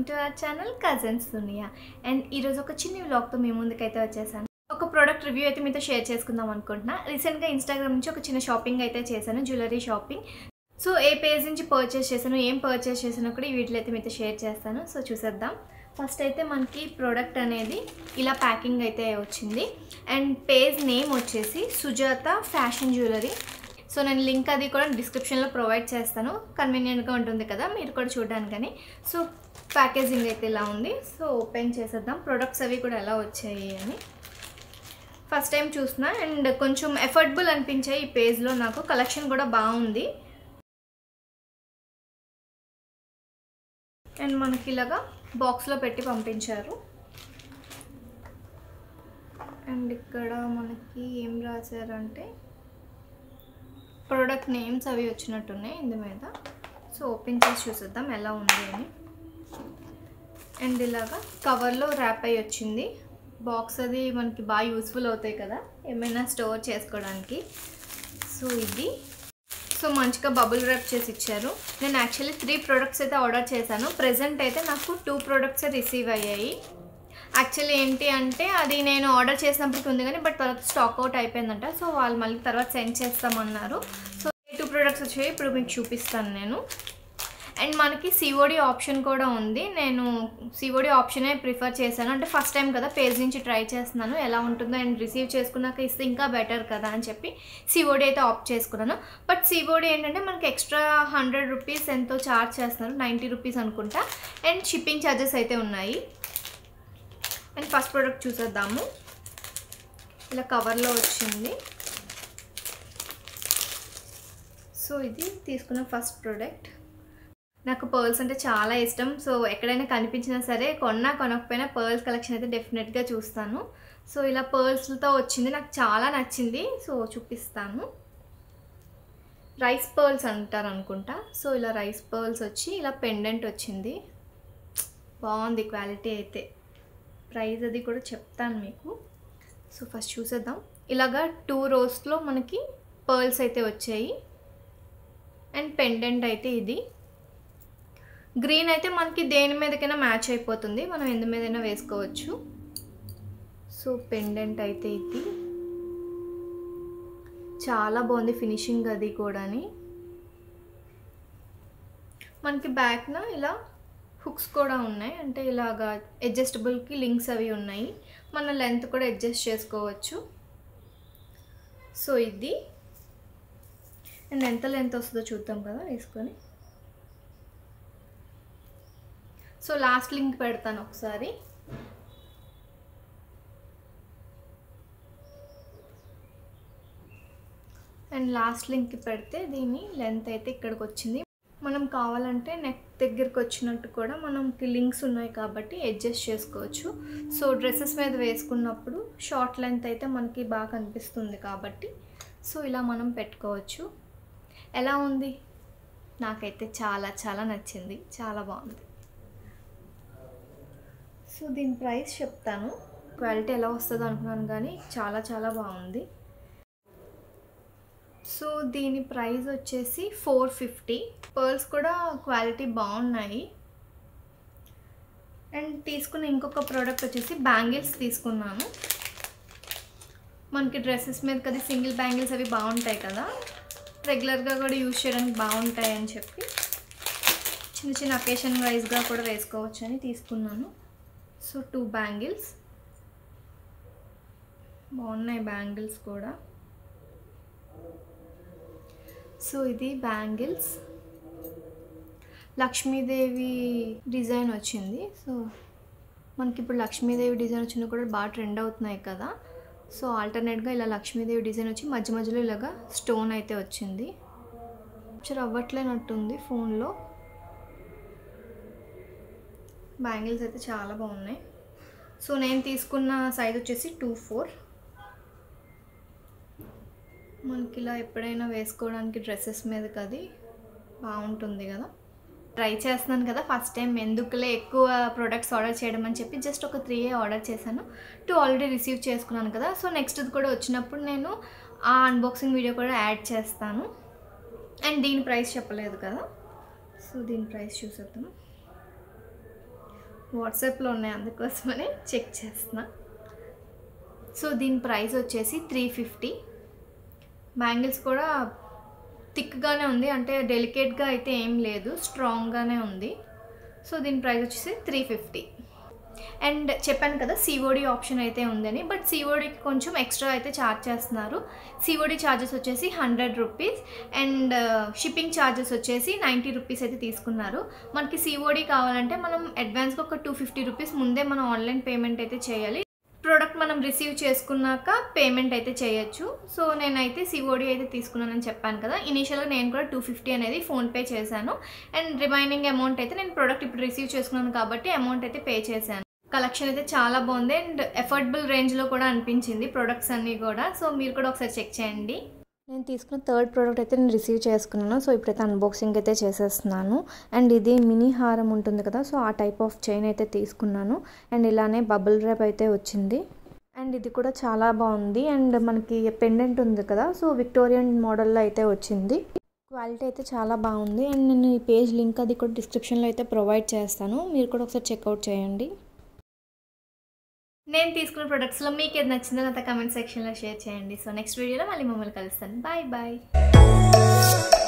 to our channel cousins Duniya and ఈరోజు ఒక చిన్న వ్లాగ్తో మీ ముందుకైతే వచ్చేసాను ఒక ప్రోడక్ట్ రివ్యూ అయితే మీతో షేర్ చేసుకుందాం అనుకుంటున్నా రీసెంట్గా ఇన్స్టాగ్రామ్ నుంచి ఒక చిన్న షాపింగ్ అయితే చేశాను jewellery shopping so a page నుంచి పర్చేస్ చేశాను ఏం పర్చేస్ చేశానో కూడా ఈ వీటిలో అయితే మీతో షేర్ చేస్తాను సో చూసేద్దాం ఫస్ట్ అయితే మనకి ప్రోడక్ట్ అనేది ఇలా ప్యాకింగ్ అయితే వచ్చింది అండ్ పేజ్ నేమ్ వచ్చేసి సుజాత ఫ్యాషన్ జ్యువెలరీ సో నేను లింక్ అది కూడా డిస్క్రిప్షన్లో ప్రొవైడ్ చేస్తాను కన్వీనియంట్గా ఉంటుంది కదా మీరు కూడా చూడడానికని సో ప్యాకేజింగ్ అయితే ఇలా ఉంది సో ఓపెన్ చేసేద్దాం ప్రొడక్ట్స్ అవి కూడా ఎలా వచ్చాయి అని ఫస్ట్ టైం చూసిన అండ్ కొంచెం ఎఫర్డబుల్ అనిపించాయి ఈ పేజ్లో నాకు కలెక్షన్ కూడా బాగుంది అండ్ మనకి ఇలాగా బాక్స్లో పెట్టి పంపించారు అండ్ ఇక్కడ మనకి ఏం రాశారంటే ప్రోడక్ట్ నేమ్స్ అవి వచ్చినట్టున్నాయి ఇందు మీద సో ఓపెన్ చేసి చూసేద్దాం ఎలా ఉంది అని అండ్ ఇలాగా కవర్లో ర్యాప్ అయ్యి వచ్చింది బాక్స్ అది మనకి బాగా యూస్ఫుల్ అవుతాయి కదా ఏమైనా స్టోర్ చేసుకోవడానికి సో ఇది సో మంచిగా బబుల్ ర్యాప్ చేసి ఇచ్చారు నేను యాక్చువల్లీ త్రీ ప్రోడక్ట్స్ అయితే ఆర్డర్ చేశాను ప్రజెంట్ అయితే నాకు టూ ప్రోడక్ట్స్ రిసీవ్ అయ్యాయి యాక్చువల్లీ ఏంటి అంటే అది నేను ఆర్డర్ చేసినప్పటికి ఉంది కానీ బట్ తర్వాత స్టాక్ అవుట్ అయిపోయిందంట సో వాళ్ళు మళ్ళీ తర్వాత సెండ్ చేస్తామన్నారు సో టూ ప్రోడక్ట్స్ వచ్చాయి ఇప్పుడు మీకు చూపిస్తాను నేను అండ్ మనకి సిఓడి ఆప్షన్ కూడా ఉంది నేను సిఓడి ఆప్షనే ప్రిఫర్ చేశాను అంటే ఫస్ట్ టైం కదా పేజ్ నుంచి ట్రై చేస్తున్నాను ఎలా ఉంటుందో అండ్ రిసీవ్ చేసుకున్నాక ఇస్తే ఇంకా బెటర్ కదా అని చెప్పి సిఓడి అయితే ఆప్ట్ చేసుకున్నాను బట్ సిఓడి ఏంటంటే మనకి ఎక్స్ట్రా హండ్రెడ్ రూపీస్ ఎంతో ఛార్జ్ చేస్తున్నారు నైంటీ రూపీస్ అనుకుంటా అండ్ షిప్పింగ్ ఛార్జెస్ అయితే ఉన్నాయి అండ్ ఫస్ట్ ప్రోడక్ట్ చూసేద్దాము ఇలా కవర్లో వచ్చింది సో ఇది తీసుకున్న ఫస్ట్ ప్రోడక్ట్ నాకు పర్ల్స్ అంటే చాలా ఇష్టం సో ఎక్కడైనా కనిపించినా సరే కొన్నా కొనకపోయినా పర్ల్స్ కలెక్షన్ అయితే డెఫినెట్గా చూస్తాను సో ఇలా పర్ల్స్తో వచ్చింది నాకు చాలా నచ్చింది సో చూపిస్తాను రైస్ పర్ల్స్ అంటారు అనుకుంటా సో ఇలా రైస్ పర్ల్స్ వచ్చి ఇలా పెండెంట్ వచ్చింది బాగుంది క్వాలిటీ అయితే ప్రైస్ అది కూడా చెప్తాను మీకు సో ఫస్ట్ చూసేద్దాం ఇలాగా టూ రోస్లో మనకి పర్ల్స్ అయితే వచ్చాయి అండ్ పెండెంట్ అయితే ఇది గ్రీన్ అయితే మనకి దేని మీదకైనా మ్యాచ్ అయిపోతుంది మనం ఎందు మీదైనా వేసుకోవచ్చు సో పెండెంట్ అయితే ఇది చాలా బాగుంది ఫినిషింగ్ అది కూడాని మనకి బ్యాక్న ఇలా హుక్స్ కూడా ఉన్నాయి అంటే ఇలాగా అడ్జస్టబుల్కి లింక్స్ అవి ఉన్నాయి మన లెంత్ కూడా అడ్జస్ట్ చేసుకోవచ్చు సో ఇది అండ్ ఎంత లెంత్ వస్తుందో చూద్దాం కదా వేసుకొని సో లాస్ట్ లింక్ పెడతాను ఒకసారి అండ్ లాస్ట్ లింక్ పెడితే దీని లెంత్ అయితే ఇక్కడికి వచ్చింది మనం కావాలంటే నెక్ దగ్గరికి వచ్చినట్టు కూడా మనకి లింక్స్ ఉన్నాయి కాబట్టి అడ్జస్ట్ చేసుకోవచ్చు సో డ్రెస్సెస్ మీద వేసుకున్నప్పుడు షార్ట్ లెంత్ అయితే మనకి బాగా కనిపిస్తుంది కాబట్టి సో ఇలా మనం పెట్టుకోవచ్చు ఎలా ఉంది నాకైతే చాలా చాలా నచ్చింది చాలా బాగుంది సో దీని ప్రైస్ చెప్తాను క్వాలిటీ ఎలా వస్తుందో అనుకున్నాను కానీ చాలా చాలా బాగుంది సో దీని ప్రైస్ వచ్చేసి ఫోర్ ఫిఫ్టీ పర్ల్స్ కూడా క్వాలిటీ బాగున్నాయి అండ్ తీసుకున్న ఇంకొక ప్రోడక్ట్ వచ్చేసి బ్యాంగిల్స్ తీసుకున్నాను మనకి డ్రెస్సెస్ మీద కదా సింగిల్ బ్యాంగిల్స్ అవి బాగుంటాయి కదా రెగ్యులర్గా కూడా యూజ్ చేయడానికి బాగుంటాయి అని చెప్పి చిన్న చిన్న అకేషన్ వైజ్గా కూడా వేసుకోవచ్చు అని తీసుకున్నాను సో టూ బ్యాంగిల్స్ బాగున్నాయి బ్యాంగిల్స్ కూడా సో ఇది బ్యాంగిల్స్ లక్ష్మీదేవి డిజైన్ వచ్చింది సో మనకి ఇప్పుడు లక్ష్మీదేవి డిజైన్ వచ్చింది కూడా బాగా ట్రెండ్ అవుతున్నాయి కదా సో ఆల్టర్నేట్గా ఇలా లక్ష్మీదేవి డిజైన్ వచ్చి మధ్య మధ్యలో ఇలాగా స్టోన్ అయితే వచ్చింది పిక్చర్ అవ్వట్లేనట్టుంది ఫోన్లో బ్యాంగిల్స్ అయితే చాలా బాగున్నాయి సో నేను తీసుకున్న సైజ్ వచ్చేసి టూ ఫోర్ మనకి ఇలా ఎప్పుడైనా వేసుకోవడానికి డ్రెస్సెస్ మీదకి అది బాగుంటుంది కదా ట్రై చేస్తున్నాను కదా ఫస్ట్ టైం ఎందుకులే ఎక్కువ ప్రొడక్ట్స్ ఆర్డర్ చేయడం అని చెప్పి జస్ట్ ఒక త్రీ ఆర్డర్ చేశాను టూ ఆల్రెడీ రిసీవ్ చేసుకున్నాను కదా సో నెక్స్ట్ కూడా వచ్చినప్పుడు నేను ఆ అన్బాక్సింగ్ వీడియో కూడా యాడ్ చేస్తాను అండ్ దీని ప్రైస్ చెప్పలేదు కదా సో దీని ప్రైస్ చూసేద్దాం వాట్సాప్లో ఉన్నాయి అందుకోసమని చెక్ చేస్తున్నా సో దీని ప్రైస్ వచ్చేసి త్రీ ఫిఫ్టీ బ్యాంగిల్స్ కూడా థిక్గానే ఉంది అంటే డెలికేట్గా అయితే ఏం లేదు స్ట్రాంగ్గానే ఉంది సో దీని ప్రైస్ వచ్చేసి త్రీ ఫిఫ్టీ అండ్ చెప్పాను కదా సిఓడి ఆప్షన్ అయితే ఉందని బట్ సిఓడికి కొంచెం ఎక్స్ట్రా అయితే ఛార్జ్ చేస్తున్నారు సిఓడి ఛార్జెస్ వచ్చేసి hundred rupees and shipping charges వచ్చేసి నైంటీ రూపీస్ అయితే తీసుకున్నారు మనకి సిఓడి కావాలంటే మనం అడ్వాన్స్గా ఒక టూ ఫిఫ్టీ రూపీస్ ముందే మనం ఆన్లైన్ పేమెంట్ అయితే చేయాలి ప్రోడక్ట్ మనం రిసీవ్ చేసుకున్నాక పేమెంట్ అయితే చేయొచ్చు సో నేనైతే సిఓడి అయితే తీసుకున్నానని చెప్పాను కదా ఇనీషియల్గా నేను కూడా టూ ఫిఫ్టీ అనేది ఫోన్పే చేశాను అండ్ రిమైనింగ్ అమౌంట్ అయితే నేను ప్రోడక్ట్ ఇప్పుడు రిసీవ్ చేసుకున్నాను కాబట్టి అమౌంట్ అయితే పే చేశాను కలెక్షన్ అయితే చాలా బాగుంది అండ్ ఎఫోర్డబుల్ రేంజ్లో కూడా అనిపించింది ప్రొడక్ట్స్ అన్నీ కూడా సో మీరు కూడా ఒకసారి చెక్ చేయండి నేను తీసుకున్న థర్డ్ ప్రోడక్ట్ అయితే నేను రిసీవ్ చేసుకున్నాను సో ఇప్పుడైతే అన్బాక్సింగ్ అయితే చేసేస్తున్నాను అండ్ ఇది మినీ హారం ఉంటుంది కదా సో ఆ టైప్ ఆఫ్ చైన్ అయితే తీసుకున్నాను అండ్ ఇలానే బబుల్ ర్యాప్ అయితే వచ్చింది అండ్ ఇది కూడా చాలా బాగుంది అండ్ మనకి పెండెంట్ ఉంది కదా సో విక్టోరియన్ మోడల్లో అయితే వచ్చింది క్వాలిటీ అయితే చాలా బాగుంది అండ్ నేను ఈ పేజ్ లింక్ అది కూడా డిస్క్రిప్షన్లో అయితే ప్రొవైడ్ చేస్తాను మీరు కూడా ఒకసారి చెక్అవుట్ చేయండి నేను తీసుకున్న ప్రొడక్ట్స్లో మీకు ఏది నచ్చిందో నాతో కమెంట్ సెక్షన్లో షేర్ చేయండి సో నెక్స్ట్ వీడియోలో మళ్ళీ మమ్మల్ని కలుస్తాను బాయ్ బాయ్